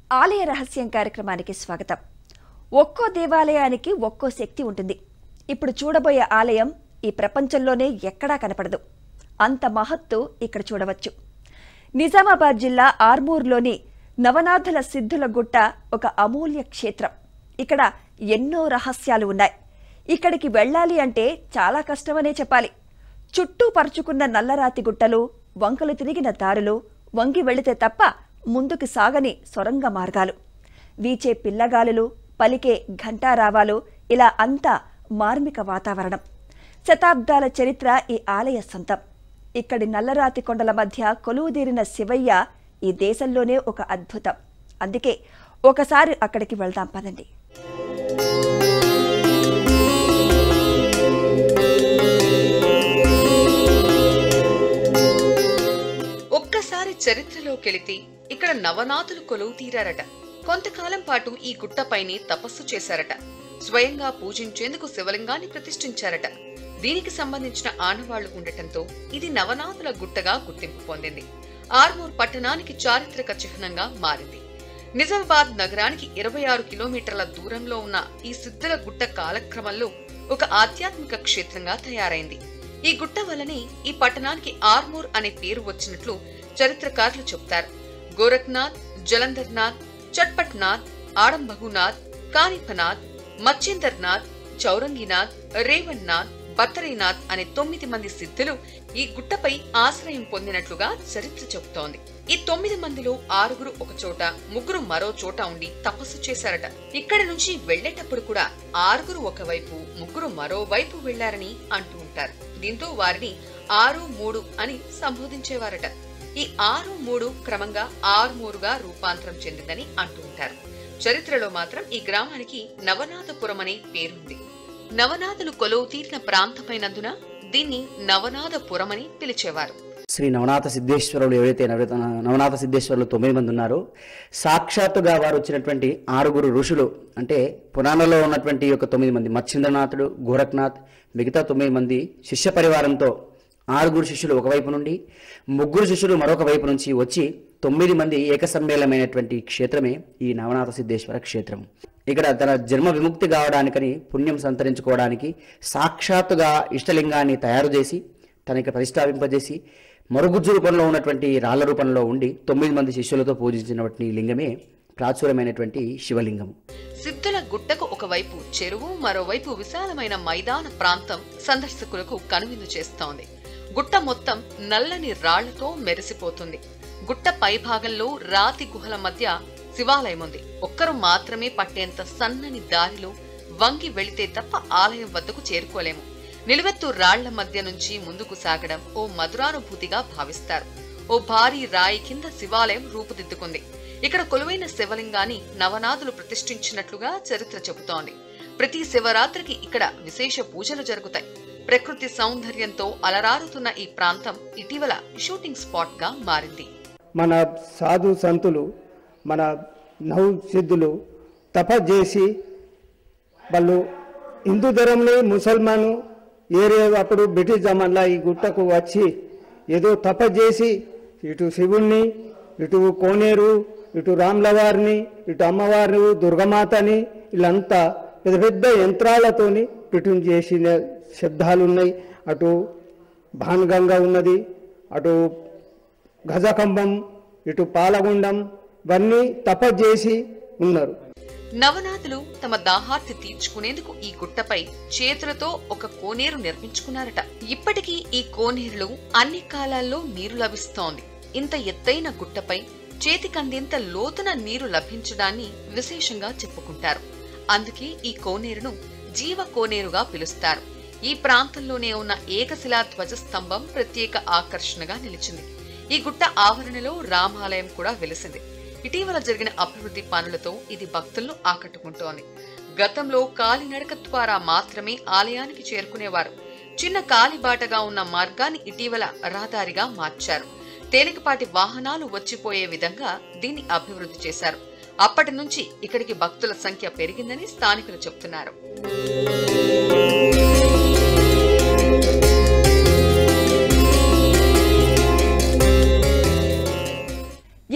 ఆలయ రహస్యం కార్యక్రమానికి స్వాగతం ఒక్కో దేవాలయానికి ఒక్కో శక్తి ఉంటుంది ఇప్పుడు చూడబోయే ఆలయం ఈ ప్రపంచంలోనే ఎక్కడా కనపడదు అంత మహత్తు ఇక్కడ చూడవచ్చు నిజామాబాద్ జిల్లా ఆర్మూర్లోని నవనాథుల సిద్ధుల గుట్ట ఒక అమూల్య క్షేత్రం ఇక్కడ ఎన్నో రహస్యాలు ఉన్నాయి ఇక్కడికి వెళ్ళాలి అంటే చాలా కష్టమనే చెప్పాలి చుట్టూ పరుచుకున్న నల్లరాతి గుట్టలు వంకలు తిరిగిన దారులు వంగి వెళితే తప్ప ముందుకు సాగని సొరంగ మార్గాలు వీచే పిల్లగాలులు పలికే ఘంటారావాలు ఇలా అంతా మార్మిక వాతావరణం శతాబ్దాల చరిత్ర ఈ ఆలయ సొంతం ఇక్కడి నల్లరాతి కొండల మధ్య కొలువుదీరిన శివయ్య ఈ దేశంలోనే ఒక అద్భుతం అందుకే ఒకసారి అక్కడికి వెళ్దాం పదండి ఒక్కసారి చరిత్రలోకెళితే ఇక్కడ నవనాథులు కొలువు తీరారట కొంతకాలం పాటు ఈ గుట్టపైనే తపస్సు చేశారట స్వయంగా పూజించేందుకు శివలింగాన్ని ప్రతిష్ఠించారట దీనికి సంబంధించిన ఆనవాళ్లు ఉండటంతో ఇది నవనాథుల గుట్టగా గుర్తింపు పొందింది ఆర్మూర్ పట్టణానికి చారిత్రక చిహ్నంగా మారింది నిజామాబాద్ నగరానికి ఇరవై ఆరు కిలోమీటర్ల దూరంలో ఉన్న ఈ సిద్ధుల గుట్ట కాలక్రమంలో ఒక ఆధ్యాత్మిక క్షేత్రంగా తయారైంది ఈ గుట్ట వల్లనే ఈ పట్టణానికి ఆర్మూర్ అనే పేరు వచ్చినట్లు చరిత్రకారులు చెబుతారు గోరఖ్నాథ్ జలంధర్నాథ్ చట్పట్నాథ్ ఆడంబహునాథ్ కానిపనాథ్ మచ్చిందర్నాథ్ చౌరంగినాథ్ రేవణ్నాథ్ బత్తరీనాథ్ అనే తొమ్మిది మంది సిద్ధులు ఈ గుట్టపై ఆశ్రయం పొందినట్లుగా చరిత్ర చెబుతోంది ఈ తొమ్మిది మందిలో ఆరుగురు ఒక చోట ముగ్గురు మరో చోట ఉండి తపస్సు చేశారట ఇక్కడి నుంచి వెళ్లేటప్పుడు కూడా ఆరుగురు ఒకవైపు ముగ్గురు మరోవైపు వెళ్లారని అంటూ ఉంటారు దీంతో వారిని ఆరు మూడు అని సంబోధించేవారట ఈ ఆరు మూడు క్రమంగా ఆరుమూరుగా రూపాంతరం చెందిందని అంటూ ఉంటారు చరిత్రలో మాత్రం ఈ గ్రామానికి నవనాథపురం అనే పేరుంది నవనాథులు కొలువు తీరిన ప్రాంతమైనందున దీన్ని నవనాథపురం అని పిలిచేవారు శ్రీ నవనాథ సిద్ధేశ్వరులు ఎవరైతే నవరత- నవనాథ సిద్ధేశ్వరులు తొమ్మిది మంది ఉన్నారో సాక్షాత్తుగా వారు వచ్చినటువంటి ఆరుగురు ఋషులు అంటే పురాణంలో ఉన్నటువంటి ఈ యొక్క తొమ్మిది మంది మత్స్యంద్రనాథుడు గోరఖ్నాథ్ మిగతా తొమ్మిది మంది శిష్య పరివారంతో ఆరుగురు శిష్యులు ఒకవైపు నుండి ముగ్గురు శిష్యులు మరొక వైపు నుంచి వచ్చి తొమ్మిది మంది ఏకసమ్మేళమైనటువంటి క్షేత్రమే ఈ నవనాథ సిద్ధేశ్వర క్షేత్రం ఇక్కడ తన జన్మ విముక్తి కావడానికని పుణ్యం సంతరించుకోవడానికి సాక్షాత్తుగా ఇష్టలింగాన్ని తయారు చేసి తనకి ప్రతిష్టాపింపజేసి మరుగుజ్జు రూపంలో ఉన్నటువంటి రాళ్ల రూపంలో ఉండి తొమ్మిది మంది శిష్యులతో పూజించినటువంటి లింగమే ప్రాచుర్యమైనటువంటి శివలింగం సిద్ధుల గుట్టకు ఒకవైపు చెరువు మరోవైపు విశాలమైన మైదాన ప్రాంతం సందర్శకులకు కనువిందు చేస్తోంది గుట్ట మొత్తం నల్లని రాళ్లతో మెరిసిపోతుంది గుట్ట పైభాగంలో రాతి గుహల మధ్య శివాలయం ఉంది ఒక్కరు మాత్రమే పట్టేంత సన్నని దారిలో వంగి వెళితే తప్ప ఆలయం వద్దకు చేరుకోలేము నిలువెత్తు రాళ్ల మధ్య నుంచి ముందుకు సాగడం ఓ మధురానుభూతిగా భావిస్తారు ఓ భారీ రాయి కింద శివాలయం రూపుదిద్దుకుంది ఇక్కడ కొలువైన శివలింగాన్ని నవనాథులు ప్రతిష్ఠించినట్లుగా చరిత్ర చెబుతోంది ప్రతి శివరాత్రికి ఇక్కడ విశేష పూజలు జరుగుతాయి ప్రకృతి సౌందర్యంతో అలరారుతున్న ఈ ప్రాంతం ఇటీవల షూటింగ్ స్పాట్ గా మారింది మన సాధు సంతులు మన నౌ సిద్ధులు తప చేసి వాళ్ళు హిందూ ధర్మంలో ముసల్మాను ఏరే అప్పుడు బ్రిటిష్ జమాన్లో ఈ గుట్టకు వచ్చి ఏదో తప చేసి ఇటు శివుణ్ణి ఇటు కోనేరు ఇటు రామ్లవారిని ఇటు అమ్మవారు దుర్గమాతని వీళ్ళంతా పెద్ద పెద్ద యంత్రాలతోని పిటుం చేసిన శబ్దాలు ఉన్నాయి అటు భాన్గంగా ఉన్నది అటు గజకంబం ఇటు పాలగుండం ఇవన్నీ తప చేసి ఉన్నారు నవనాథులు తమ దాహార్తి తీర్చుకునేందుకు ఈ గుట్టపై చేతులతో ఒక కోనేరు నిర్మించుకున్నారట ఇప్పటికీ ఈ కోనేరులో అన్ని కాలాల్లో నీరు లభిస్తోంది ఇంత ఎత్తైన గుట్టపై చేతికందింత లోతున నీరు లభించడాన్ని విశేషంగా చెప్పుకుంటారు అందుకే ఈ కోనేరును జీవ కోనేరుగా పిలుస్తారు ఈ ప్రాంతంలోనే ఉన్న ఏకశిలా ధ్వజస్తంభం ప్రత్యేక ఆకర్షణగా నిలిచింది ఈ గుట్ట ఆవరణలో రామాలయం కూడా వెలిసింది ఇటీవల జరిగిన అభివృద్ధి పనులతో ఇది భక్తులను ఆకట్టుకుంటోంది గతంలో కాలినడక ద్వారా మాత్రమే ఆలయానికి చేరుకునేవారు చిన్న కాలిబాటగా ఉన్న మార్గాన్ని ఇటీవల రహదారిగా మార్చారు తేలికపాటి వాహనాలు వచ్చిపోయే విధంగా దీన్ని అభివృద్ధి చేశారు అప్పటి నుంచి ఇక్కడికి భక్తుల సంఖ్య పెరిగిందని స్థానికులు చెబుతున్నారు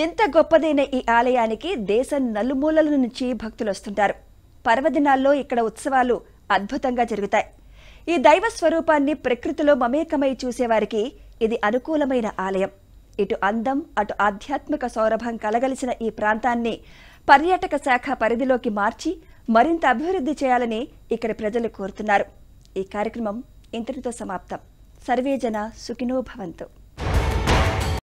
ఎంత గొప్పదైన ఈ ఆలయానికి దేశం నలుమూలల నుంచి భక్తులు వస్తుంటారు పర్వదినాల్లో ఇక్కడ ఉత్సవాలు అద్భుతంగా జరుగుతాయి ఈ దైవ స్వరూపాన్ని ప్రకృతిలో మమేకమై చూసేవారికి ఇది అనుకూలమైన ఆలయం ఇటు అందం అటు ఆధ్యాత్మిక సౌరభం కలగలిసిన ఈ ప్రాంతాన్ని పర్యాటక శాఖ పరిధిలోకి మార్చి మరింత అభివృద్ధి చేయాలని ఇక్కడి ప్రజలు కోరుతున్నారు ఈ కార్యక్రమం ఇంతటితో సమాప్తం సర్వేజన సుఖినో భవంతు